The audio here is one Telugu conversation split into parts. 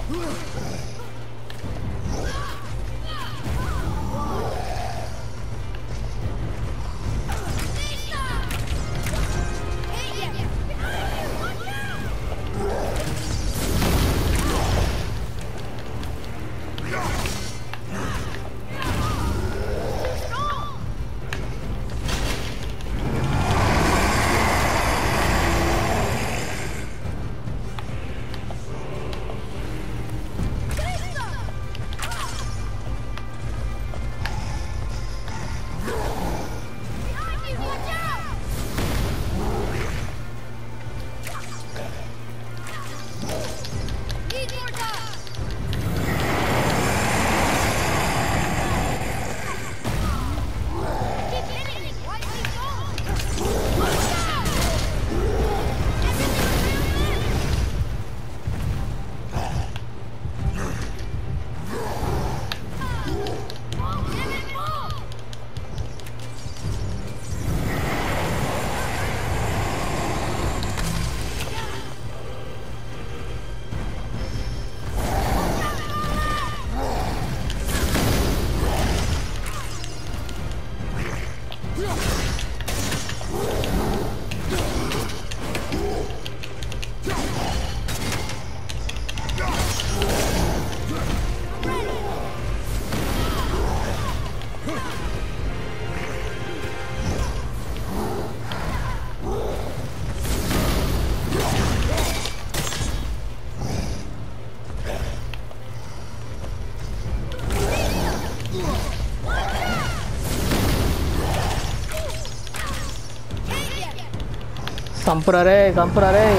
Need more time! Keep hitting! Why keep going? Watch out! Everything's real good! Give it more! సంపురా ray సంపురా ray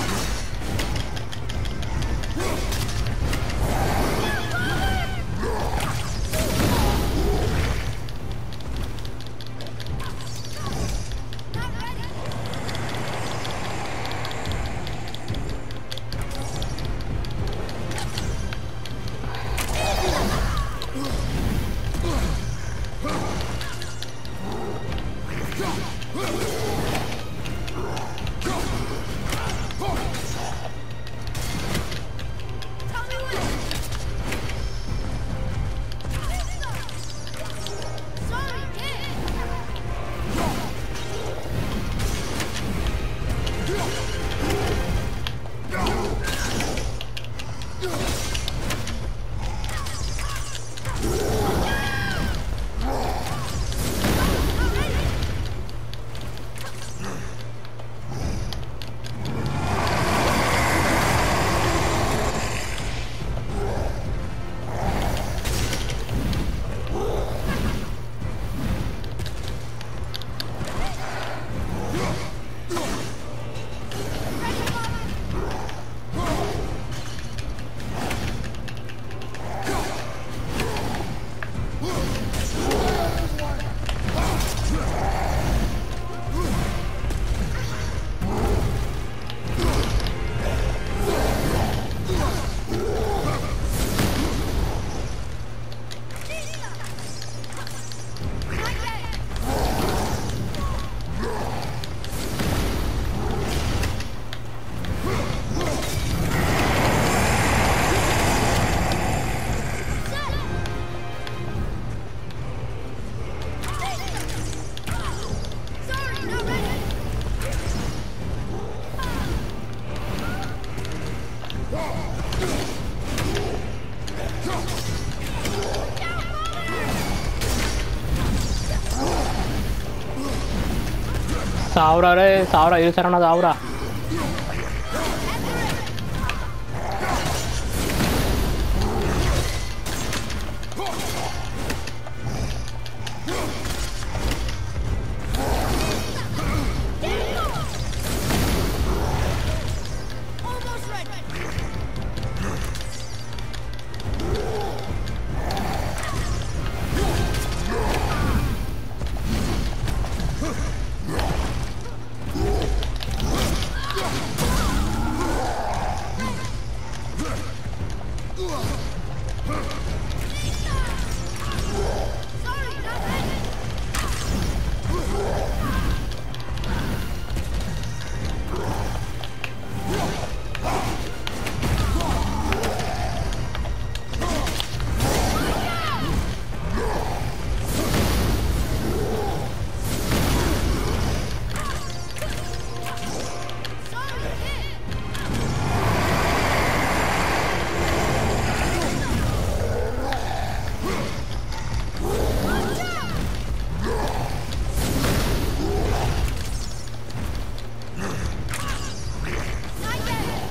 Tell me when. Sorry, kid. Not yet. Sorry, not ready. సావురా రే సావురా ఇది సరణ సావురా Almost ready. Sorry, not ready. Sorry, kid. Not yet.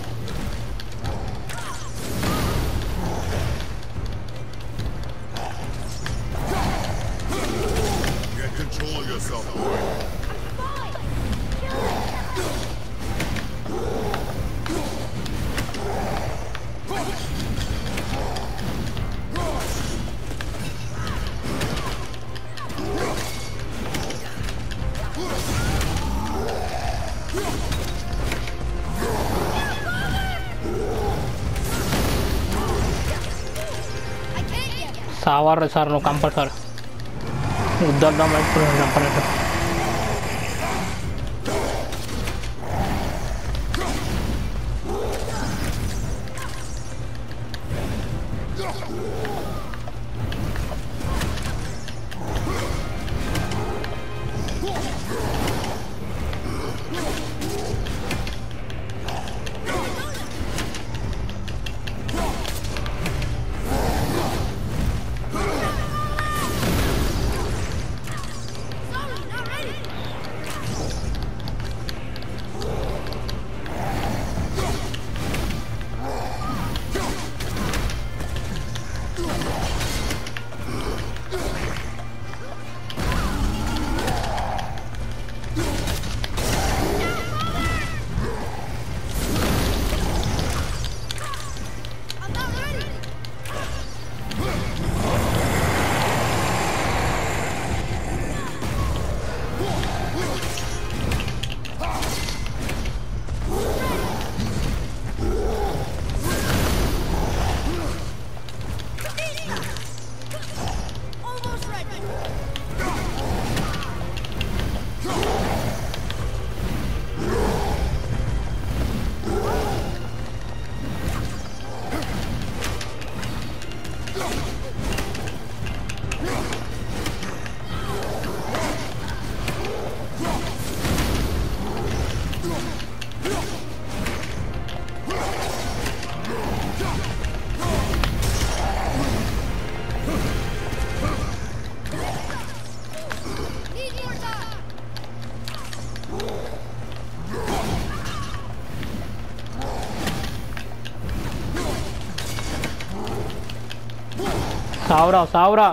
Get control of yourself, boy. Fine. I can't yet. సావారు సార్ నువ్వు కంపల్సరీ ఉద్దొద్దాం ఇప్పుడు చంపనట్టు Sorry, not సావురా సావురా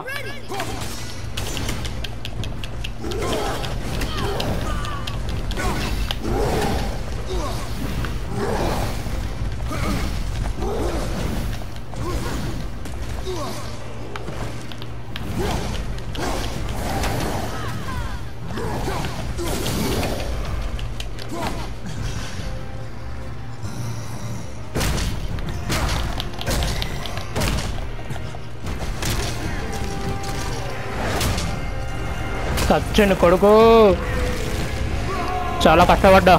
సచ్చిండు కొడుకు చాలా కష్టపడ్డా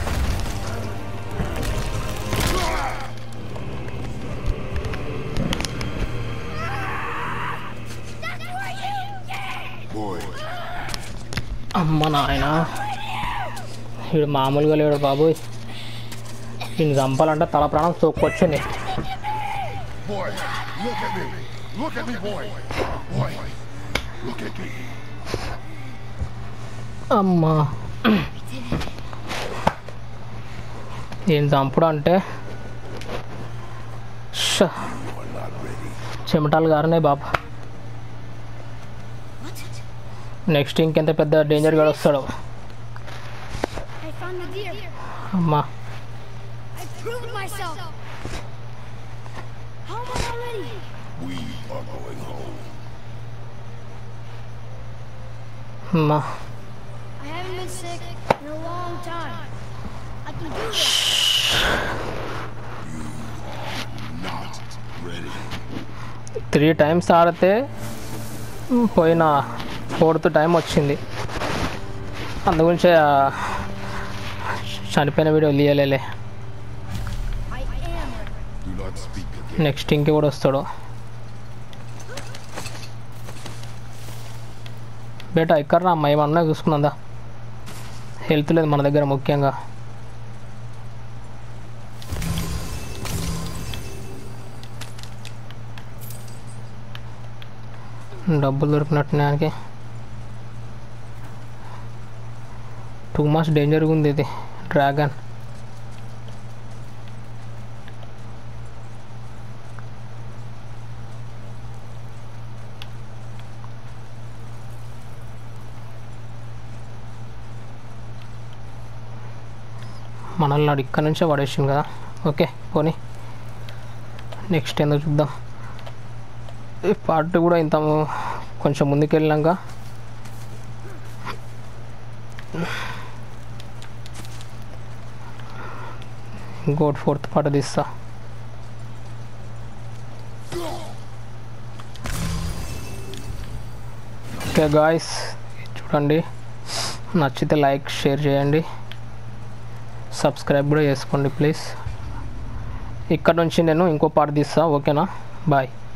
Boy, అమ్మ నాయన వీడు మామూలుగా లేడు బాబోయ్ వీడిని చంపాలంటే తల ప్రాణం తోక్కొచ్చింది boy, look at me. Look at me, boy. Boy, look at me. అమ్మా ఏం చంపుడు అంటే ష. చెమటాలు గారనే బాబు నెక్స్ట్ ఇంకెంత పెద్ద డేంజర్ గాడు వస్తాడు I found the deer. అమ్మా I proved myself. How am I already? We are going home. అమ్మా I haven't been sick in a long time. I can do this. Not ready. Three times ఆడితే మ్, పోయిన ఫోర్త్ టైం వచ్చింది అందుగురించే ఆ, చనిపోయిన వీడియో తీయలేలే I am ready. Do not speak again. Next ఇంకే కూడా వస్తాడు బేటా ఎక్కడ రా అమ్మాయి ఏమన్నా చూసుకుందా హెల్త్ లేదు మన దగ్గర ముఖ్యంగా డబ్బులు దొరికినట్టున్నానికి టూ మచ్ డేంజర్గా ఉంది ఇది డ్రాగన్ మనల్ని నాడు ఇక్కడ నుంచే పడేసింది కదా ఓకే పోనీ నెక్స్ట్ ఏందో చూద్దాం ఈ పార్ట్ కూడా ఇంత కొంచెం ముందుకు వెళ్ళినాక ఇంకోటి ఫోర్త్ పార్ట్ తీస్తా ఓకే గాయస్ చూడండి నచ్చితే లైక్ షేర్ చేయండి సబ్స్క్రైబ్ కూడా చేసుకోండి ప్లీజ్ ఇక్కడ నుంచి నేను ఇంకో పాట తీస్తా ఓకేనా బాయ్